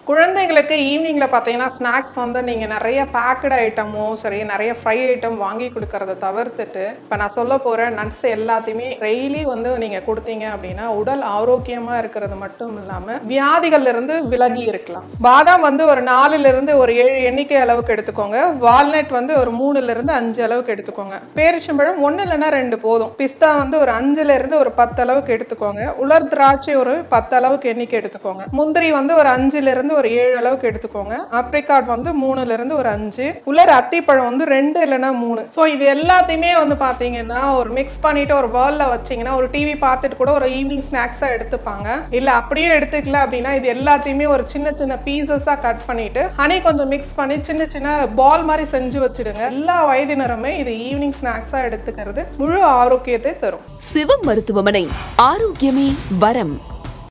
குழந்தைங்களுக்கு ஈவினிங்கில் பார்த்தீங்கன்னா ஸ்நாக்ஸ் வந்து நீங்கள் நிறைய பேக்கடு ஐட்டமோ சரி நிறைய ஃப்ரை ஐட்டம் வாங்கி கொடுக்கறத தவிர்த்துட்டு இப்போ நான் சொல்ல போகிற நட்ஸ் எல்லாத்தையுமே டெய்லி வந்து நீங்கள் கொடுத்தீங்க அப்படின்னா உடல் ஆரோக்கியமாக இருக்கிறது மட்டும் இல்லாமல் வியாதிகள்ல இருந்து விலகி இருக்கலாம் பாதாம் வந்து ஒரு நாலுல இருந்து ஒரு ஏழு எண்ணிக்கை அளவுக்கு எடுத்துக்கோங்க வால்நட் வந்து ஒரு மூணுல இருந்து அஞ்சு அளவுக்கு எடுத்துக்கோங்க பேரிச்சம்பழம் ஒன்று இல்லைன்னா ரெண்டு போதும் பிஸ்தா வந்து ஒரு அஞ்சுல இருந்து ஒரு பத்து அளவுக்கு எடுத்துக்கோங்க உலர் திராட்சை ஒரு பத்து அளவுக்கு எண்ணிக்கை எடுத்துக்கோங்க முந்திரி வந்து ஒரு அஞ்சுல இருந்து ஒரு ஏழு அளவுக்கு எடுத்துக்கோங்க ஆப்ரிகாட் வந்து மூணுல இருந்து ஒரு அஞ்சு உலர் அத்திப்பழம் வந்து ரெண்டு இல்லைன்னா மூணு ஸோ இது எல்லாத்தையுமே வந்து பார்த்தீங்கன்னா ஒரு மிக்ஸ் பண்ணிட்டு ஒரு பால்ல வச்சீங்கன்னா ஒரு டிவி பார்த்துட்டு கூட ஒரு ஈவினிங் ஸ்நாக்ஸாக எடுத்துப்பாங்க இல்லை அப்படியே எடுத்துக்கல அப்படின்னா இது எல்லாத்தையுமே ஒரு சின்ன சின்ன பீசஸாக கட் பண்ணிட்டு ஹனி கொஞ்சம் மிக்ஸ் பண்ணி சின்ன சின்ன பால் மாதிரி செஞ்சு வச்சிடுங்க எல்லா வயதினருமே இது ஈவினிங் ஸ்நாக்ஸாக எடுத்துக்கிறது முழு ஆரோக்கியத்தை தரும் சிவம் மருத்துவமனை ஆரோக்கியமே வரம்